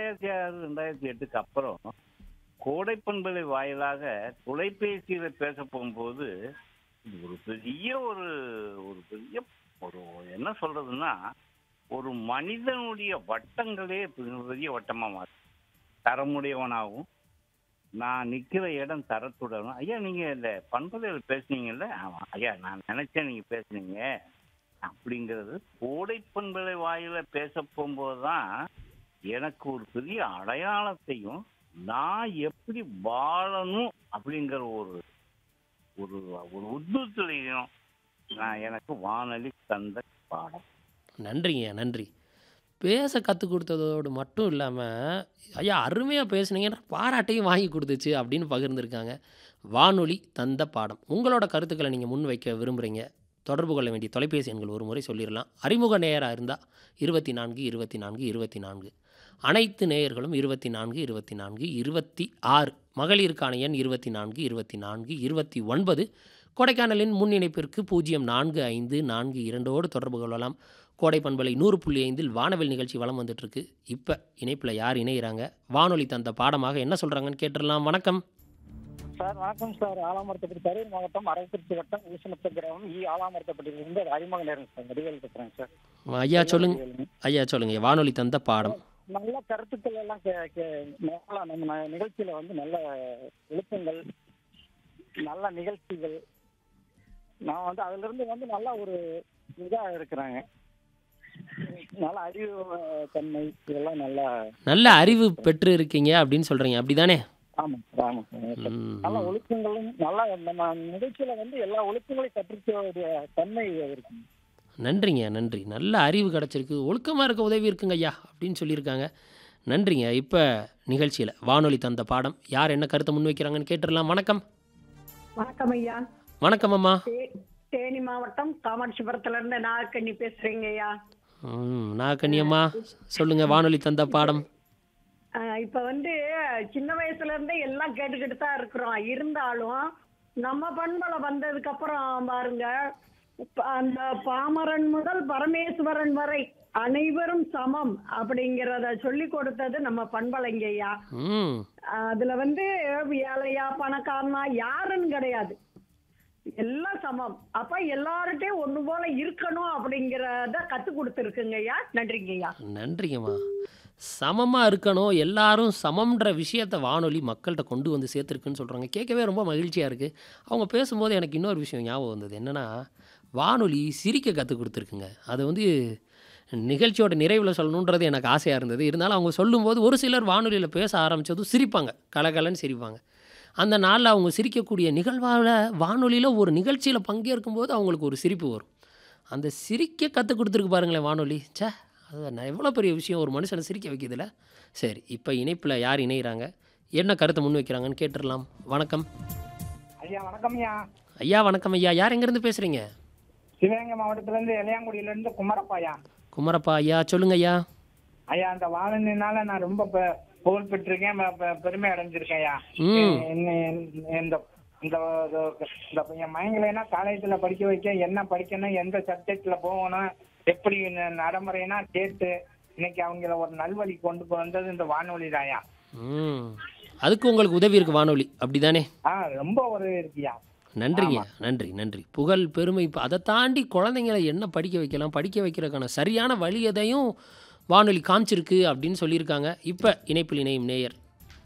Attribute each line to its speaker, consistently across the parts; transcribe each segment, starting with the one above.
Speaker 1: ரெண்டாயிரத்தி ஆறு ரெண்டாயிரத்தி எட்டுக்கு அப்புறம் கோடைப்பண்பலை வாயிலாக தொலைபேசியில பேச போகும்போது இது ஒரு பெரிய ஒரு ஒரு பெரிய ஒரு என்ன சொல்றதுன்னா ஒரு மனிதனுடைய வட்டங்களே பெரிய வட்டமா மாறும் தரமுடையவனாகவும் நான் நிக்கிற இடம் தரத்துடனும் ஐயா நீங்க இந்த பண்பலையில் பேசுனீங்கல்ல ஆமா ஐயா நான் நினைச்சேன் நீங்க பேசுனீங்க அப்படிங்கிறது கோடைப்பண்பலை வாயில பேச போகும்போது தான் எனக்கு ஒரு பெரிய அடையாளத்தையும் நான் எப்படி வாழணும் அப்படிங்கிற ஒரு ஒரு ஒரு உத்வேகத்திலையும் நான் எனக்கு வானொலி தந்த பாடம்
Speaker 2: நன்றிங்க நன்றி பேச கற்றுக் கொடுத்ததோடு மட்டும் இல்லாமல் ஐயா அருமையாக பேசுனீங்கன்ற பாராட்டையும் வாங்கி கொடுத்துச்சு அப்படின்னு பகிர்ந்துருக்காங்க வானொலி தந்த பாடம் உங்களோட கருத்துக்களை நீங்கள் முன் வைக்க விரும்புகிறீங்க தொடர்பு கொள்ள வேண்டிய தொலைபேசி எண்கள் ஒரு முறை சொல்லிடலாம் அறிமுக நேயராக இருந்தால் இருபத்தி நான்கு இருபத்தி நான்கு இருபத்தி நான்கு அனைத்து நேயர்களும் இருபத்தி நான்கு இருபத்தி நான்கு இருபத்தி ஆறு மகளிருக்கான எண் இருபத்தி நான்கு இருபத்தி நான்கு இருபத்தி ஒன்பது கொடைக்கானலின் முன் இணைப்பிற்கு பூஜ்ஜியம் நான்கு ஐந்து நான்கு இரண்டோடு தொடர்பு கொள்ளலாம் கோடை பண்பலை நூறு புள்ளி ஐந்தில் வானவில் நிகழ்ச்சி வலம் வந்துட்டுருக்கு இப்போ இணைப்பில் யார் இணையிறாங்க வானொலி தந்த பாடமாக என்ன சொல்கிறாங்கன்னு கேட்டுடலாம் வணக்கம்
Speaker 3: சார் வணக்கம் சார் ஆலாமரத்தப்பட்டி கரூர் மாவட்டம் அரவக்குறிச்சி வட்டம் ஈசனத்த கிராமம் இ ஆலாமரத்தப்பட்டியிலிருந்து அறிமுக நேரம் சார் வடிவேல் பேசுறேன் சார்
Speaker 2: ஐயா சொல்லுங்க ஐயா சொல்லுங்க வானொலி தந்த பாடம்
Speaker 3: நல்ல கருத்துக்கள் எல்லாம் கே- கே- நல்லா நம்ம ந- நிகழ்ச்சியில வந்து நல்ல எழுத்துங்கள் நல்ல நிகழ்ச்சிகள் நான் வந்து அதுல இருந்து வந்து நல்ல ஒரு இதா இருக்கிறாங்க நல்ல அறிவு அஹ், தன்மை இதெல்லாம் நல்லா
Speaker 2: நல்ல அறிவு பெற்று இருக்கீங்க அப்படின்னு சொல்கிறீங்க அப்படி தானே
Speaker 3: ஆமா சார் ஆமா சார் நல்ல ஒழுக்கங்களும் நல்ல நம்ம நிகழ்ச்சியில வந்து எல்லா ஒழுக்கங்களையும் கற்றுக்கக்கூடிய தன்மை இருக்கு
Speaker 2: நன்றிங்க நன்றி நல்ல அறிவு கிடச்சிருக்கு ஒழுக்கமாக இருக்க உதவி இருக்குங்க ஐயா அப்படின்னு சொல்லியிருக்காங்க நன்றிங்க இப்போ நிகழ்ச்சியில் வானொலி தந்த பாடம் யார் என்ன கருத்தை முன்வைக்கிறாங்கன்னு கேட்டுடலாம் வணக்கம்
Speaker 4: வணக்கம் ஐயா
Speaker 2: வணக்கம் அம்மா
Speaker 4: தே- தேனி மாவட்டம் காமாட்சிபுரத்துல இருந்து நாகக்கண்ணி பேசுறீங்க ஐயா
Speaker 2: ம் நான் கண்ணியம்மா சொல்லுங்கள் வானொலி தந்த பாடம்
Speaker 4: ஆஹ் இப்ப வந்து சின்ன வயசுல இருந்தே எல்லாம் கேட்டுக்கிட்டு தான் இருக்கிறோம் இருந்தாலும் நம்ம பண்பலை வந்ததுக்கு அப்புறம் பாருங்க இப்ப அந்த பாமரன் முதல் பரமேஸ்வரன் வரை அனைவரும் சமம் அப்படிங்கிறத சொல்லி கொடுத்தது நம்ம பண்பலைங்க ஐயா
Speaker 2: ம்
Speaker 4: அதுல வந்து ஏழையா பணக்காரனா யாருன்னு கிடையாது எல்லாம் சமம் அப்ப எல்லார்ட்டையும் ஒண்ணு போல இருக்கணும் அப்படிங்கறத கத்து கொடுத்துருக்குங்க ஐயா நன்றிங்க ஐயா
Speaker 2: நன்றிங்கம்மா சமமாக இருக்கணும் எல்லாரும் சமம்ன்ற விஷயத்தை வானொலி மக்கள்கிட்ட கொண்டு வந்து சேர்த்துருக்குன்னு சொல்கிறாங்க கேட்கவே ரொம்ப மகிழ்ச்சியாக இருக்குது அவங்க பேசும்போது எனக்கு இன்னொரு விஷயம் ஞாபகம் வந்தது என்னென்னா வானொலி சிரிக்க கற்றுக் கொடுத்துருக்குங்க அது வந்து நிகழ்ச்சியோட நிறைவில் சொல்லணுன்றது எனக்கு ஆசையாக இருந்தது இருந்தாலும் அவங்க சொல்லும்போது ஒரு சிலர் வானொலியில் பேச ஆரம்பித்ததும் சிரிப்பாங்க கலகலன்னு சிரிப்பாங்க அந்த நாளில் அவங்க சிரிக்கக்கூடிய நிகழ்வால் வானொலியில் ஒரு நிகழ்ச்சியில் பங்கேற்கும் போது அவங்களுக்கு ஒரு சிரிப்பு வரும் அந்த சிரிக்க கற்றுக் கொடுத்துருக்கு பாருங்களேன் வானொலி ச்சே அது நான் எவ்வளோ பெரிய விஷயம் ஒரு மனுஷனை சிரிக்க வைக்கிறதுல சரி இப்போ இணைப்பில் யார் இணைகிறாங்க என்ன கருத்தை முன் வைக்கிறாங்கன்னு கேட்டுடலாம் வணக்கம்
Speaker 3: ஐயா வணக்கம் ஐயா
Speaker 2: ஐயா வணக்கம் ஐயா யார் எங்கேருந்து பேசுகிறீங்க
Speaker 3: சிவகங்கை மாவட்டத்துல இருந்து எளியாங்குடியில இருந்து குமரப்பாயா
Speaker 2: குமரப்பா ஐயா சொல்லுங்க ஐயா
Speaker 3: ஐயா அந்த வாழனினால நான் ரொம்ப பெ- புகழ் பெற்றிருக்கேன் பெ- பெ- பெருமை அடைஞ்சிருக்கேன் ஐயா
Speaker 2: ம்
Speaker 3: என்ன- என்ன- இந்த இந்த இந்த என் மயங்களைனா காலேஜ்ல படிக்க வைக்க என்ன படிக்கணும் எந்த சப்ஜெக்ட்ல போகணும் எப்படி ந- நடைமுறைனா கேட்டு இன்னைக்கு அவங்கள ஒரு நல்வழி கொண்டு வந்தது இந்த வானொலி தாயா
Speaker 2: ம் அதுக்கு உங்களுக்கு உதவி இருக்குது வானொலி அப்படி தானே
Speaker 3: ஆ ரொம்ப ஒரு இருக்கியா
Speaker 2: நன்றிங்க நன்றி நன்றி புகழ் பெருமை இப்போ அதை தாண்டி குழந்தைங்களை என்ன படிக்க வைக்கலாம் படிக்க வைக்கிறதுக்கான சரியான வழி எதையும் வானொலி காமிச்சிருக்கு அப்படின்னு சொல்லியிருக்காங்க இப்போ இணைப்பில் இணையும் நேயர்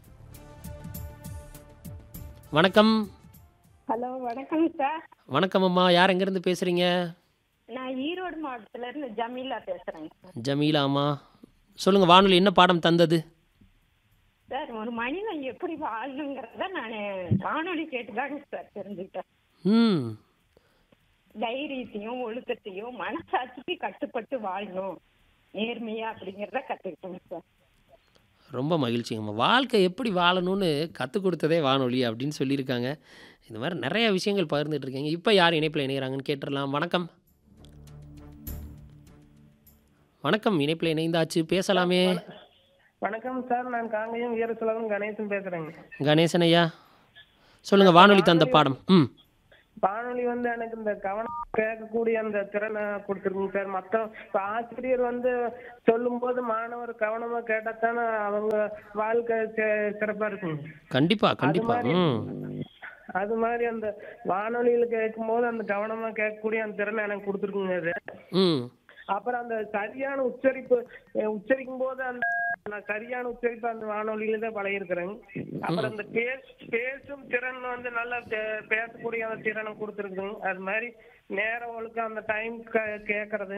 Speaker 2: வணக்கம்
Speaker 5: ஹலோ வணக்கம் சார்
Speaker 2: வணக்கம் அம்மா யார் எங்கேருந்து பேசுகிறீங்க
Speaker 5: நான் ஈரோடு மாவட்டத்துல இருந்து ஜமீலா பேசுறேங்க சார்
Speaker 2: ஜமீலா அம்மா சொல்லுங்கள் வானொலி என்ன பாடம் தந்தது
Speaker 5: சார் ஒரு மனிதன் எப்படி வாழணுங்கிறத நான் வானொலி கேட்டுதாங்க சார் தெரிஞ்சுக்கிட்டேன்
Speaker 2: ம்
Speaker 5: தைரியத்தையும் ஒழுக்கத்தையும் மனசாட்சிக்கு கட்டுப்பட்டு வாழணும் நேர்மையா அப்படிங்கிறத கத்துக்கிட்டேங்க சார்
Speaker 2: ரொம்ப மகிழ்ச்சிங்கம்மா வாழ்க்கை எப்படி வாழணும்னு கற்றுக் கொடுத்ததே வானொலி அப்படின்னு சொல்லியிருக்காங்க இந்த மாதிரி நிறைய விஷயங்கள் பகிர்ந்துட்டு இருக்கீங்க இப்போ யார் இணைப்பில் இணைகிறாங்கன்னு கேட்டுடலாம் வணக்கம் வணக்கம் இணைப்பில் இணைந்தாச்சு பேசலாமே
Speaker 6: வணக்கம் சார் நான் காங்கேயம் வீரசுலகம் கணேசன் பேசுறேங்க
Speaker 2: கணேசன் ஐயா சொல்லுங்கள் வானொலி தந்த பாடம் ம்
Speaker 6: வானொலி வந்து எனக்கு இந்த கவனம் கேட்கக்கூடிய அந்த திறனை கொடுத்துருக்குங்க சார் மற்ற இப்ப ஆசிரியர் வந்து சொல்லும்போது மாணவர் கவனமா கேட்டாத்தானே அவங்க வாழ்க்கை சி- சிறப்பா இருக்குங்க
Speaker 2: கண்டிப்பாக
Speaker 6: அது
Speaker 2: கண்டிப்பாக
Speaker 6: மாதிரி
Speaker 2: ம்
Speaker 6: அது மாதிரி அந்த வானொலியில கேட்கும்போது அந்த கவனமா கேட்கக்கூடிய அந்த திறனை எனக்கு கொடுத்துருக்குங்க அது
Speaker 2: ம்
Speaker 6: அப்புறம் அந்த சரியான உச்சரிப்பு அஹ் உச்சரிக்கும் போது அந்த நான் சரியான உச்சரிப்பு அந்த வானொலியில தான் பழகிருக்கிறேங்க அப்புறம் அந்த பேஸ் பேசும் திறன் வந்து நல்லா பே- பேசக்கூடிய அந்த திறனை கொடுத்துருக்குங்க அது மாதிரி நேரம் ஒழுக்கம் அந்த டைம் கேட்கறது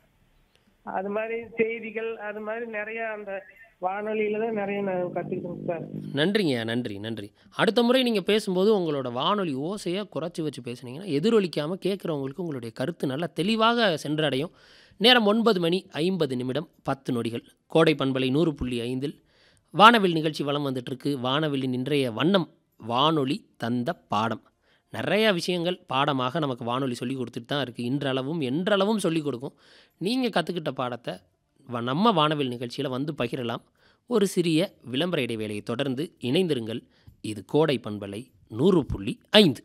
Speaker 6: அது மாதிரி செய்திகள் அது மாதிரி நிறைய அந்த வானொலியில தான் நிறைய நான் கத்துக்கிட்டேங்க சார்
Speaker 2: நன்றிங்க நன்றி நன்றி அடுத்த முறை நீங்கள் பேசும்போது உங்களோட வானொலி ஓசையை குறைச்சி வச்சு பேசுனீங்கன்னா எதிரொலிக்காமல் கேட்குறவங்களுக்கு உங்களுடைய கருத்து நல்லா தெளிவாக சென்றடையும் நேரம் ஒன்பது மணி ஐம்பது நிமிடம் பத்து நொடிகள் கோடை பண்பலை நூறு புள்ளி ஐந்தில் வானவில் நிகழ்ச்சி வலம் வந்துட்டுருக்கு வானவில்லின் இன்றைய வண்ணம் வானொலி தந்த பாடம் நிறைய விஷயங்கள் பாடமாக நமக்கு வானொலி சொல்லி கொடுத்துட்டு தான் இருக்குது இன்றளவும் என்றளவும் சொல்லிக் கொடுக்கும் நீங்கள் கற்றுக்கிட்ட பாடத்தை வ- நம்ம வானவில் நிகழ்ச்சியில் வந்து பகிரலாம் ஒரு சிறிய விளம்பர இடைவேளையை தொடர்ந்து இணைந்திருங்கள் இது கோடை பண்பலை நூறு புள்ளி ஐந்து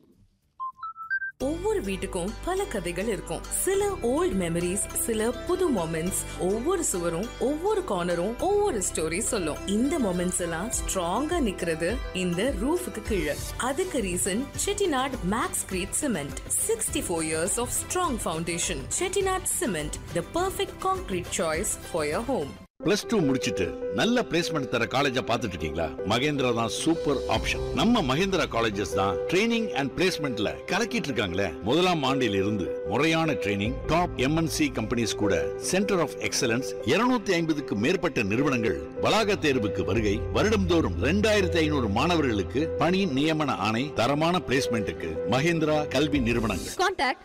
Speaker 7: ஒவ்வொரு வீட்டுக்கும் பல கதைகள் இருக்கும் சில ஓல்ட் மெமரிஸ் சில புது மொமெண்ட்ஸ் ஒவ்வொரு சுவரும் ஒவ்வொரு கார்னரும் ஒவ்வொரு ஸ்டோரி சொல்லும் இந்த மொமெண்ட்ஸ் எல்லாம் ஸ்ட்ராங்கா நிக்கிறது இந்த ரூஃபுக்கு கீழே அதுக்கு reason Chettinad Maxcrete cement sixty four years of strong foundation Chettinad cement the perfect concrete choice for your home
Speaker 8: plus two முடிச்சிட்டு நல்ல பிளேஸ்மெண்ட் தர காலேஜா பார்த்துட்டு இருக்கீங்களா மகேந்திரா தான் சூப்பர் ஆப்ஷன் நம்ம மகேந்திரா காலேஜஸ் தான் ட்ரைனிங் அண்ட் பிளேஸ்மெண்ட்ல கலக்கிட்டு இருக்காங்களே முதலாம் ஆண்டில் இருந்து முறையான ட்ரைனிங் டாப் எம்என்சி கம்பெனிஸ் கூட சென்டர் ஆஃப் எக்ஸலன்ஸ் 250 ஐம்பதுக்கு மேற்பட்ட நிறுவனங்கள் வளாக தேர்வுக்கு வருகை வருடம்தோறும் ரெண்டாயிரத்தி ஐநூறு மாணவர்களுக்கு பணி நியமன ஆணை தரமான பிளேஸ்மெண்ட்டுக்கு மகேந்திரா கல்வி நிறுவனங்கள்
Speaker 9: Contact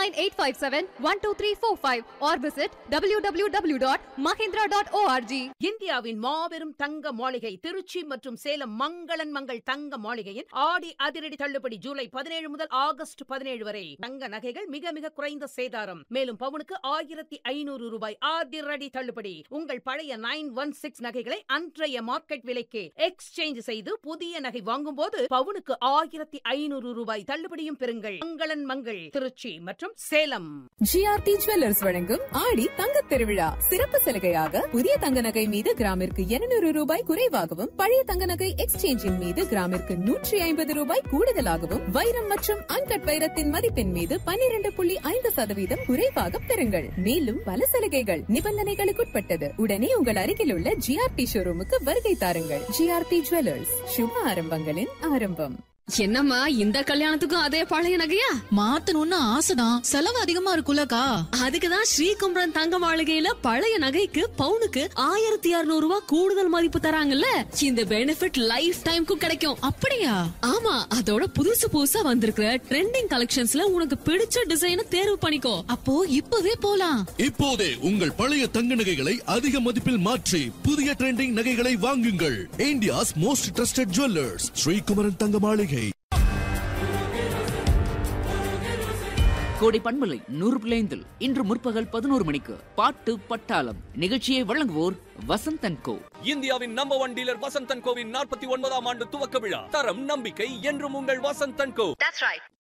Speaker 9: 89857-12345 or visit www.mahindra.org.
Speaker 10: இந்தியாவின் மாபெரும் தங்க மாளிகை திருச்சி மற்றும் சேலம் மங்களன் மங்கள் தங்க மாளிகையின் ஆடி அதிரடி தள்ளுபடி ஜூலை பதினேழு முதல் ஆகஸ்ட் பதினேழு வரை தங்க நகைகள் மிக மிக குறைந்த சேதாரம் மேலும் பவுனுக்கு ஆயிரத்தி ஐநூறு ரூபாய் அதிரடி தள்ளுபடி உங்கள் பழைய நைன் ஒன் சிக்ஸ் நகைகளை அன்றைய மார்க்கெட் விலைக்கு எக்ஸ்சேஞ்ச் செய்து புதிய நகை வாங்கும் போது பவுனுக்கு ஆயிரத்தி ஐநூறு ரூபாய் தள்ளுபடியும் பெறுங்கள் மங்களன் மங்கள் திருச்சி மற்றும் சேலம்
Speaker 7: ஜிஆர்டி ஜுவல்லர்ஸ் வழங்கும் ஆடி தங்கத் திருவிழா சிறப்பு சலுகையாக புதிய தங்க நகை மீது கிராமிற்கு 200 ரூபாய் குறைவாகவும் பழைய தங்க நகை எக்ஸ்சேஞ்சின் மீது கிராமிற்கு நூற்றி ஐம்பது ரூபாய் கூடுதலாகவும் வைரம் மற்றும் அன்கட் வைரத்தின் மதிப்பின் மீது 12.5% புள்ளி ஐந்து சதவீதம் குறைவாக பெறுங்கள் மேலும் பல சலுகைகள் நிபந்தனைகளுக்குட்பட்டது உடனே உங்கள் அருகில் உள்ள ஜிஆர்டி ஷோரூமுக்கு வருகை தாருங்கள் ஜிஆர்டி ஜுவல்லர்ஸ் சுப ஆரம்பங்களின் ஆரம்பம்
Speaker 9: என்னம்மா இந்த கல்யாணத்துக்கும் அதே பழைய நகையா
Speaker 11: மாத்தணும்னு ஆசைதான் செலவு அதிகமா இருக்குல்லக்கா
Speaker 9: அதுக்குதான் ஸ்ரீகும்பரம் தங்க மாளிகையில பழைய நகைக்கு பவுனுக்கு ஆயிரத்தி இருநூறு ரூபாய் கூடுதல் மதிப்பு தராங்கல்ல இந்த பெனிஃபிட் லைஃப் டைம்க்கும் கிடைக்கும்
Speaker 11: அப்படியா
Speaker 9: ஆமா அதோட புதுசு புதுசா வந்திருக்கிற ட்ரெண்டிங் கலெக்ஷன்ஸ்ல உனக்கு பிடிச்ச டிசைனை தேர்வு பண்ணிக்கோ
Speaker 11: அப்போ இப்பவே போலாம்
Speaker 12: இப்போதே உங்கள் பழைய தங்க நகைகளை அதிக மதிப்பில் மாற்றி புதிய ட்ரெண்டிங் நகைகளை வாங்குங்கள் India's most trusted jewellers Srikumaran தங்க மாளிகை
Speaker 13: கோடை பண்பலை நூறு பிள்ளைந்தில் இன்று முற்பகல் பதினோரு மணிக்கு பாட்டு பட்டாளம் நிகழ்ச்சியை வழங்குவோர் வசந்தன் கோ
Speaker 14: இந்தியாவின் நம்பர் ஒன் டீலர் வசந்தன் கோவின் நாற்பத்தி ஒன்பதாம் ஆண்டு துவக்க விழா தரம் நம்பிக்கை என்றும் உங்கள் வசந்தன் கோ